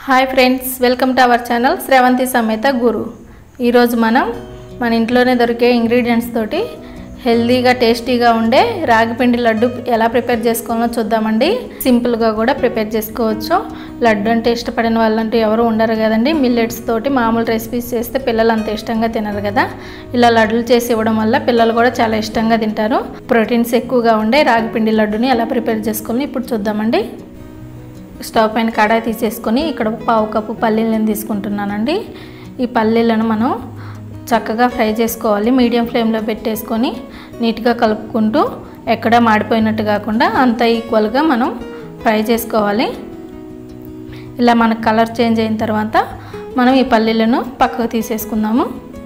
hi friends welcome to our channel Sravanthi సమేత గురు ఈరోజు మనం మన ఇంట్లోనే దొరికే ఇంగ్రీడియంట్స్ తోటి హెల్తీగా టేస్టీగా ఉండే రాగిపిండి లడ్డు ఎలా ప్రిపేర్ చేసుకోవాలో చూద్దామండి సింపుల్గా కూడా ప్రిపేర్ చేసుకోవచ్చు లడ్డు అంటే ఇష్టపడిన వాళ్ళంటూ ఎవరు ఉండరు కదండి మిల్లెట్స్ తోటి మామూలు రెసిపీస్ చేస్తే పిల్లలు అంత ఇష్టంగా తినరు కదా ఇలా లడ్డులు చేసి ఇవ్వడం వల్ల పిల్లలు కూడా చాలా ఇష్టంగా తింటారు ప్రోటీన్స్ ఎక్కువగా ఉండే రాగిపిండి లడ్డుని ఎలా ప్రిపేర్ చేసుకోవాలో ఇప్పుడు చూద్దామండి స్టవ్ పైన కడాయి తీసేసుకొని ఇక్కడ పావు కప్పు పల్లీలను తీసుకుంటున్నానండి ఈ పల్లీలను మనం చక్కగా ఫ్రై చేసుకోవాలి మీడియం ఫ్లేమ్లో పెట్టేసుకొని నీట్గా కలుపుకుంటూ ఎక్కడ మాడిపోయినట్టు కాకుండా అంత ఈక్వల్గా మనం ఫ్రై చేసుకోవాలి ఇలా మనకు కలర్ చేంజ్ అయిన తర్వాత మనం ఈ పల్లీలను పక్కకు తీసేసుకుందాము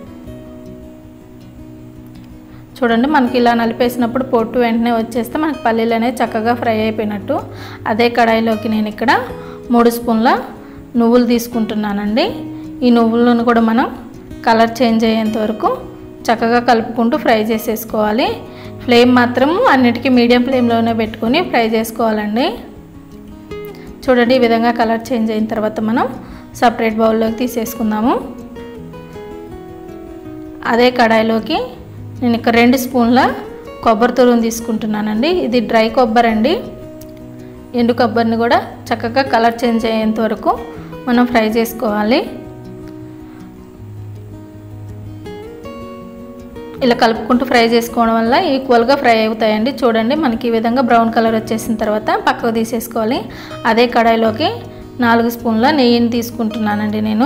చూడండి మనకి ఇలా నలిపేసినప్పుడు పొట్టు వెంటనే వచ్చేస్తే మనకి పల్లీలు అనేవి చక్కగా ఫ్రై అయిపోయినట్టు అదే కడాయిలోకి నేను ఇక్కడ మూడు స్పూన్ల నువ్వులు తీసుకుంటున్నానండి ఈ నువ్వులను కూడా మనం కలర్ చేంజ్ అయ్యేంత వరకు చక్కగా కలుపుకుంటూ ఫ్రై చేసేసుకోవాలి ఫ్లేమ్ మాత్రం అన్నిటికీ మీడియం ఫ్లేమ్లోనే పెట్టుకొని ఫ్రై చేసుకోవాలండి చూడండి ఈ విధంగా కలర్ చేంజ్ అయిన తర్వాత మనం సపరేట్ బౌల్లోకి తీసేసుకుందాము అదే కడాయిలోకి నేను ఇక్కడ రెండు స్పూన్ల కొబ్బరి తురుము తీసుకుంటున్నానండి ఇది డ్రై కొబ్బరి అండి ఎండు కొబ్బరిని కూడా చక్కగా కలర్ చేంజ్ అయ్యేంత వరకు మనం ఫ్రై చేసుకోవాలి ఇలా కలుపుకుంటూ ఫ్రై చేసుకోవడం వల్ల ఈక్వల్గా ఫ్రై అవుతాయండి చూడండి మనకి ఈ విధంగా బ్రౌన్ కలర్ వచ్చేసిన తర్వాత పక్కకు తీసేసుకోవాలి అదే కడాయిలోకి నాలుగు స్పూన్ల నెయ్యిని తీసుకుంటున్నానండి నేను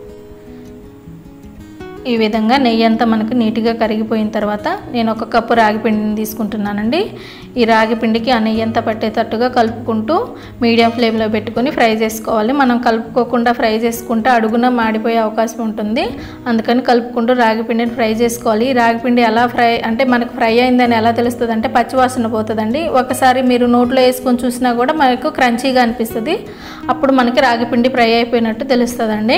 ఈ విధంగా నెయ్యి అంతా మనకు నీట్గా కరిగిపోయిన తర్వాత నేను ఒక కప్పు రాగి పిండిని తీసుకుంటున్నానండి ఈ రాగి పిండికి ఆ నెయ్యి అంతా పట్టేటట్టుగా కలుపుకుంటూ మీడియం ఫ్లేమ్లో పెట్టుకొని ఫ్రై చేసుకోవాలి మనం కలుపుకోకుండా ఫ్రై చేసుకుంటే అడుగున మాడిపోయే అవకాశం ఉంటుంది అందుకని కలుపుకుంటూ రాగి పిండిని ఫ్రై చేసుకోవాలి ఈ రాగి పిండి ఎలా ఫ్రై అంటే మనకు ఫ్రై అయిందని ఎలా తెలుస్తుంది అంటే పచ్చివాసన పోతుందండి ఒకసారి మీరు నోట్లో వేసుకొని చూసినా కూడా మనకు క్రంచీగా అనిపిస్తుంది అప్పుడు మనకి రాగి పిండి ఫ్రై అయిపోయినట్టు తెలుస్తుందండి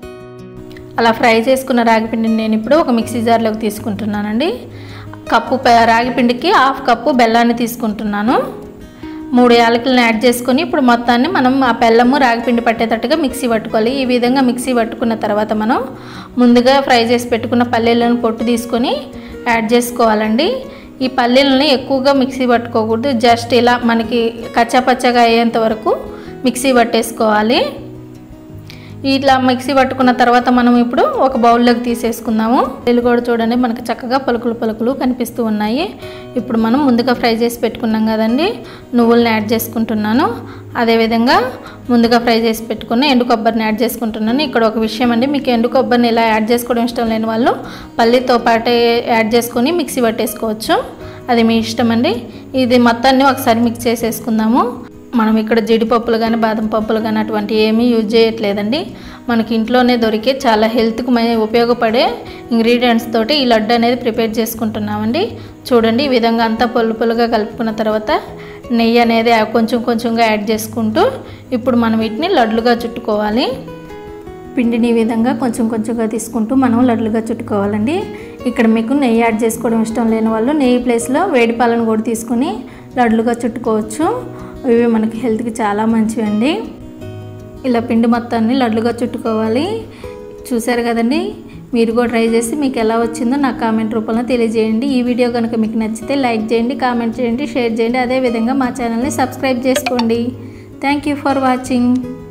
అలా ఫ్రై చేసుకున్న రాగిపిండిని నేను ఇప్పుడు ఒక మిక్సీ జార్లోకి తీసుకుంటున్నానండి కప్పు రాగిపిండికి హాఫ్ కప్పు బెల్లాన్ని తీసుకుంటున్నాను మూడు యాలకులను యాడ్ చేసుకొని ఇప్పుడు మొత్తాన్ని మనం ఆ బెల్లము రాగిపిండి పట్టేటట్టుగా మిక్సీ పట్టుకోవాలి ఈ విధంగా మిక్సీ పట్టుకున్న తర్వాత మనం ముందుగా ఫ్రై చేసి పెట్టుకున్న పల్లీలను పొట్టు తీసుకొని యాడ్ చేసుకోవాలండి ఈ పల్లీలని ఎక్కువగా మిక్సీ పట్టుకోకూడదు జస్ట్ ఇలా మనకి కచ్చాపచ్చగా అయ్యేంత వరకు మిక్సీ పట్టేసుకోవాలి ఇట్లా మిక్సీ పట్టుకున్న తర్వాత మనం ఇప్పుడు ఒక బౌల్లోకి తీసేసుకుందాము పల్లీలు కూడా చూడండి మనకి చక్కగా పలుకులు పలుకులు కనిపిస్తూ ఉన్నాయి ఇప్పుడు మనం ముందుగా ఫ్రై చేసి పెట్టుకున్నాం కదండి నువ్వుల్ని యాడ్ చేసుకుంటున్నాను అదేవిధంగా ముందుగా ఫ్రై చేసి పెట్టుకున్న ఎండు కొబ్బరిని యాడ్ చేసుకుంటున్నాను ఇక్కడ ఒక విషయం అండి మీకు ఎండు కొబ్బరిని ఇలా యాడ్ చేసుకోవడం ఇష్టం లేని వాళ్ళు పల్లీతో పాటే యాడ్ చేసుకొని మిక్సీ పట్టేసుకోవచ్చు అది మీ ఇష్టం అండి ఇది మొత్తాన్ని ఒకసారి మిక్స్ చేసేసుకుందాము మనం ఇక్కడ జీడిపప్పులు కానీ బాదం పప్పులు కానీ అటువంటి ఏమీ యూజ్ చేయట్లేదండి మనకి ఇంట్లోనే దొరికే చాలా హెల్త్కి ఉపయోగపడే ఇంగ్రీడియంట్స్ తోటి ఈ లడ్డు అనేది ప్రిపేర్ చేసుకుంటున్నామండి చూడండి ఈ విధంగా అంతా పొల్లు పొల్లుగా కలుపుకున్న తర్వాత నెయ్యి అనేది కొంచెం కొంచెంగా యాడ్ చేసుకుంటూ ఇప్పుడు మనం వీటిని లడ్లుగా చుట్టుకోవాలి పిండిని ఈ విధంగా కొంచెం కొంచెంగా తీసుకుంటూ మనం లడ్లుగా చుట్టుకోవాలండి ఇక్కడ మీకు నెయ్యి యాడ్ చేసుకోవడం ఇష్టం లేని వాళ్ళు నెయ్యి ప్లేస్లో వేడి పాలను కూడా తీసుకొని లడ్లుగా చుట్టుకోవచ్చు ఇవి మనకి హెల్త్కి చాలా మంచివండి ఇలా పిండి మొత్తాన్ని లడ్లుగా చుట్టుకోవాలి చూసారు కదండి మీరు కూడా ట్రై చేసి మీకు ఎలా వచ్చిందో నాకు కామెంట్ రూపంలో తెలియజేయండి ఈ వీడియో కనుక మీకు నచ్చితే లైక్ చేయండి కామెంట్ చేయండి షేర్ చేయండి అదేవిధంగా మా ఛానల్ని సబ్స్క్రైబ్ చేసుకోండి థ్యాంక్ యూ ఫర్ వాచింగ్